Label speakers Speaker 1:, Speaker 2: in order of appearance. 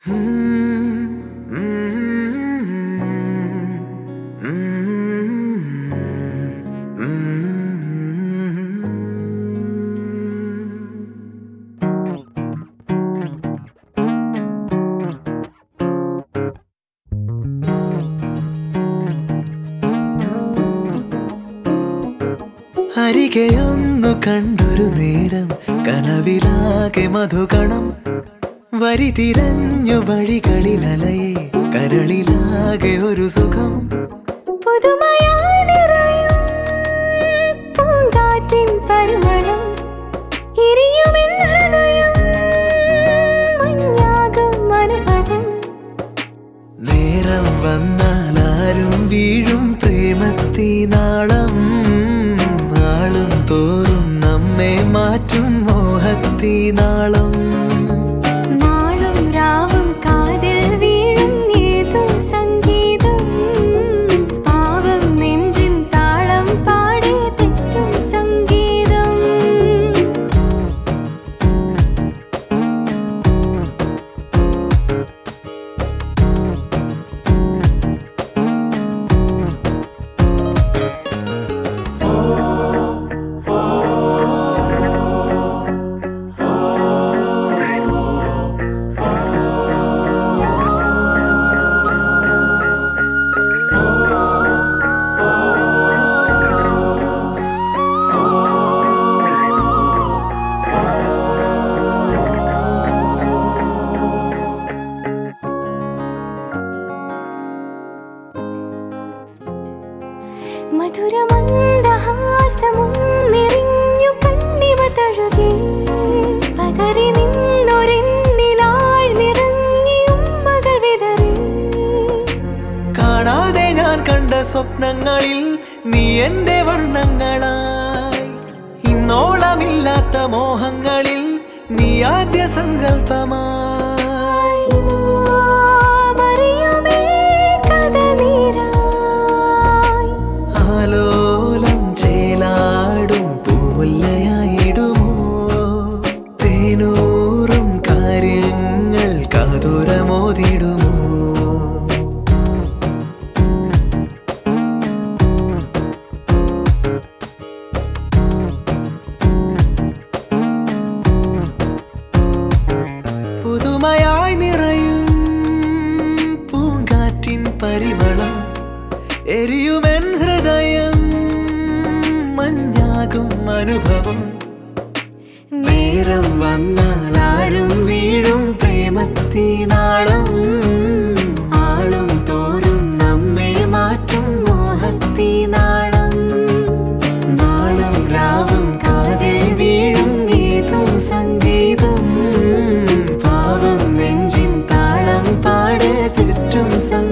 Speaker 1: അരികെയൊന്നു കണ്ടൊരു നേരം കനവിലാകെ മധുകണം വരി തിരഞ്ഞു വഴികളിലലയെ കരളിലാകെ ഒരു സുഖം
Speaker 2: പുതുമയായി നിറയും പൂങ്കാറ്റിൻ പരിമളം എരിയുമെൻ ഹൃദയം മഞ്ഞാകും അനുഭവം
Speaker 1: നേരം വന്നാൽ ആരും വീഴും പ്രേമത്തിനാളം ആളും തോറും നമ്മെ മാറ്റും മോഹത്തിനാളം
Speaker 2: നാളും രാവും കാതിൽ വീഴും ഏതോ സംഗീതം പാവം നെഞ്ചിൻ താളം പാടി തെറ്റും സംഗീതം മധുരമന്ദഹാസമുന്നിറിഞ്ഞു കണ്ണിമ തഴുകി പതറി നിന്നൊരെന്നിലാഴ്ന്നിറങ്ങി ഉമ്മകൾ വിതറി
Speaker 1: കാണാതെ ഞാൻ കണ്ട സ്വപ്നങ്ങളിൽ നീ എന്റെ വർണ്ണങ്ങളായി ഇന്നോളമില്ലാത്ത മോഹങ്ങളിൽ നീ ആദ്യ സങ്കല്പമായി
Speaker 2: മറിയുമേ കഥ നീരായി
Speaker 1: ആലോലം ചേലാടും പൂമുല്ലയായിടുമോ തേനൂറും കാര്യങ്ങൾ കാതുരമോതിടുമോ പുതുമയായി നിറയും പൂങ്കാറ്റിൻ പരിമളം എരിയുമെൻ ഹൃദയം മഞ്ഞാകും അനുഭവം നേരം വന്നാൽ ആരും വീഴും പ്രേമത്തിനാളം ആളും തോറും നമ്മെ മാറ്റും മോഹത്തിനാളം നാളും രാവും കാതിൽ വീഴും ഏതോ സംഗീതം പാവം നെഞ്ചിൻ താളം പാടെ തെറ്റും സംഗീതം